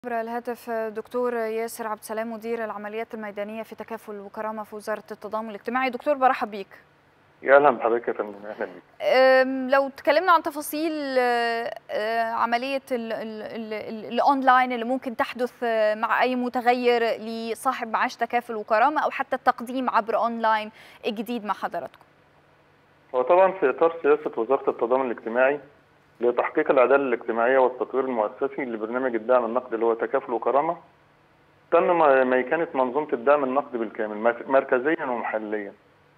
عبر الهاتف دكتور ياسر عبد السلام مدير العمليات الميدانيه في تكافل وكرامه في وزاره التضامن الاجتماعي دكتور برحب بيك يا اهلا بحضرتك يا فندم اهلا بيك أم، لو تكلمنا عن تفاصيل آه، آه، عمليه ال- ال- ال- ال- الاونلاين اللي ممكن تحدث آه، مع اي متغير لصاحب معاش تكافل وكرامه او حتى التقديم عبر اونلاين جديد مع حضراتكم هو طبعا في اطار سياسه وزاره التضامن الاجتماعي لتحقيق العداله الاجتماعيه والتطوير المؤسسي لبرنامج الدعم النقدي اللي هو تكافل وكرامه تم م- ميكنه منظومه الدعم النقدي بالكامل مر- مركزيا ومحليا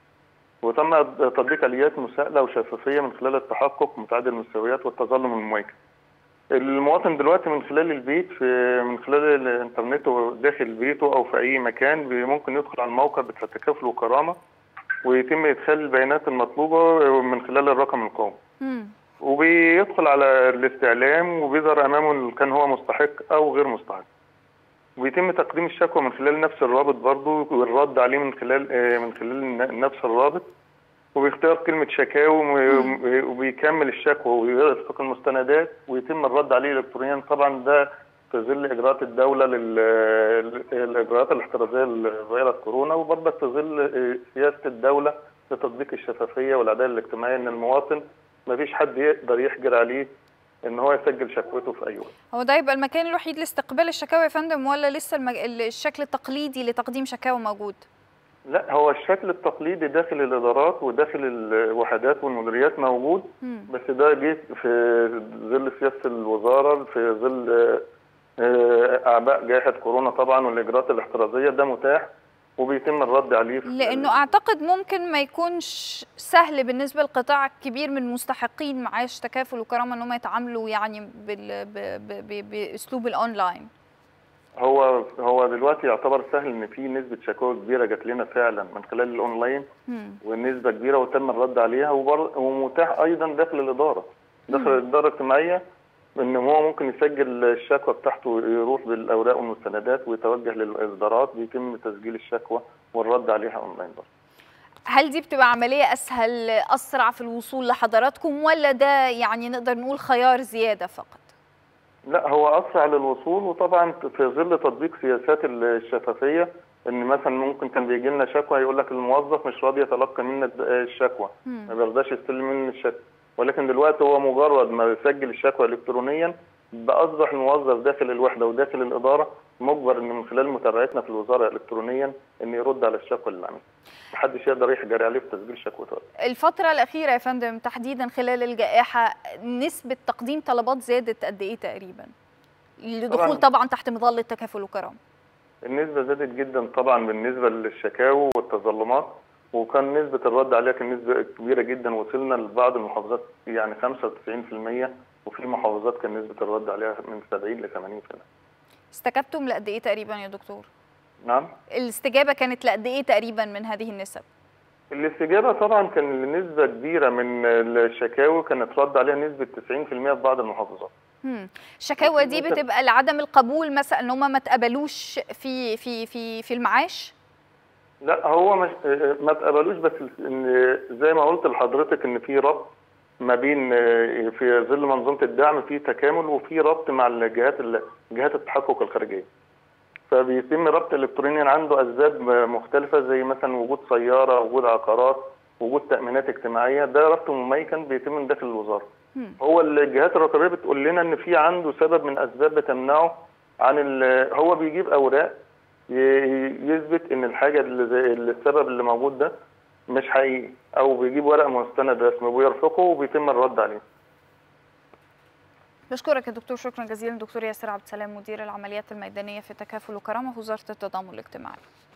وتم تطبيق اليات مساءله وشفافيه من خلال التحقق متعدد المستويات والتظلم المميكن المواطن دلوقتي من خلال البيت في من خلال الانترنت داخل بيته او في اي مكان بي- ممكن يدخل على الموقع بتاع تكافل وكرامه ويتم ادخال البيانات المطلوبه من خلال الرقم القومي مم. وبيدخل على الاستعلام وبيظهر امامه إن كان هو مستحق او غير مستحق ويتم تقديم الشكوى من خلال نفس الرابط برضه والرد عليه من خلال آه، من خلال ن- نفس الرابط وبيختار كلمة شكاوي وم- وبيكمل الشكوى ويرفق المستندات ويتم الرد عليه إلكترونيا طبعا ده في ظل إجراءات الدولة للإجراءات الاحترازية لفيروس كورونا وبرضك في ظل آه، سياسة الدولة لتطبيق الشفافية والعدالة الاجتماعية إن المواطن مفيش حد يقدر يحجر عليه إن هو يسجل شكوته في أي وقت. هو ده يبقى المكان الوحيد لاستقبال الشكاوى يا فندم ولا لسه المج... الشكل التقليدي لتقديم شكاوى موجود لا هو الشكل التقليدي داخل الادارات وداخل الوحدات والمديريات موجود مم. بس ده جه في ظل سياسه الوزاره في ظل آه، آه، اعباء جائحه كورونا طبعا والاجراءات الاحترازيه ده متاح وبيتم الرد عليه في لانه اعتقد ممكن ما يكونش سهل بالنسبه لقطاع كبير من مستحقين معاش تكافل وكرامه ان هم يتعاملوا يعني بال... ب... ب... ب... باسلوب الاونلاين هو هو دلوقتي يعتبر سهل ان في نسبه شكاوى كبيره جات لنا فعلا من خلال الاونلاين مم. والنسبه كبيره وتم الرد عليها وبر... ومتاح ايضا داخل الاداره داخل مم. الاداره الاجتماعيه ان هو ممكن يسجل الشكوى بتاعته يروح بالاوراق والمستندات ويتوجه للادارات بيتم تسجيل الشكوى والرد عليها اونلاين برضه. هل دي بتبقى عمليه اسهل اسرع في الوصول لحضراتكم ولا ده يعني نقدر نقول خيار زياده فقط لا هو اسرع للوصول وطبعا في ظل تطبيق سياسات الشفافيه ان مثلا ممكن كان بيجي لنا شكوى يقول لك الموظف مش راضي يتلقى منا الشكوى مم. ما بيرضاش يستلم مني الشكوى ولكن دلوقتي هو مجرد ما يسجل الشكوى الكترونيا بقى اصبح الموظف داخل الوحده وداخل الاداره مجبر ان من خلال متابعتنا في الوزاره الكترونيا ان يرد على الشكوى اللي عملها محدش يقدر يحجر عليه في تسجيل شكوته الفترة الأخيرة يا فندم تحديدا خلال الجائحة نسبة تقديم طلبات زادت قد إيه تقريبا؟ لدخول طبعاً. طبعا تحت مظلة تكافل وكرامة. النسبة زادت جدا طبعا بالنسبة للشكاوى والتظلمات وكان نسبة الرد عليها كان نسبة كبيرة جدا وصلنا لبعض المحافظات يعني 95% وفي محافظات كان نسبة الرد عليها من 70 ل 80% استجبتم لقد إيه تقريبا يا دكتور؟ نعم الاستجابة كانت لقد إيه تقريبا من هذه النسب؟ الاستجابة طبعا كان نسبة كبيرة من الشكاوي كانت رد عليها نسبة 90% في بعض المحافظات هم. الشكاوى دي ممكن- بتبقى لعدم القبول مثلا ان هم ما تقبلوش في في في في المعاش؟ لا هو مش ما اتقبلوش بس ان زي ما قلت لحضرتك ان في ربط ما بين في ظل منظومه الدعم في تكامل وفي ربط مع الجهات جهات التحقق الخارجيه. فبيتم ربط الكترونيا عنده اسباب مختلفه زي مثلا وجود سياره، وجود عقارات، وجود تامينات اجتماعيه، ده ربط مميكن بيتم من داخل الوزاره. هم. هو الجهات الرقابيه بتقول لنا ان في عنده سبب من اسباب بتمنعه عن ال- هو بيجيب اوراق ي- يثبت ان الحاجه اللي زي اللي السبب اللي موجود ده مش حقيقي او بيجيب ورق مستند رسمي ويرفقه وبيتم الرد عليه بشكرك يا دكتور شكرا جزيلا دكتور ياسر عبد السلام مدير العمليات الميدانية في تكافل وكرامة في وزارة التضامن الاجتماعي.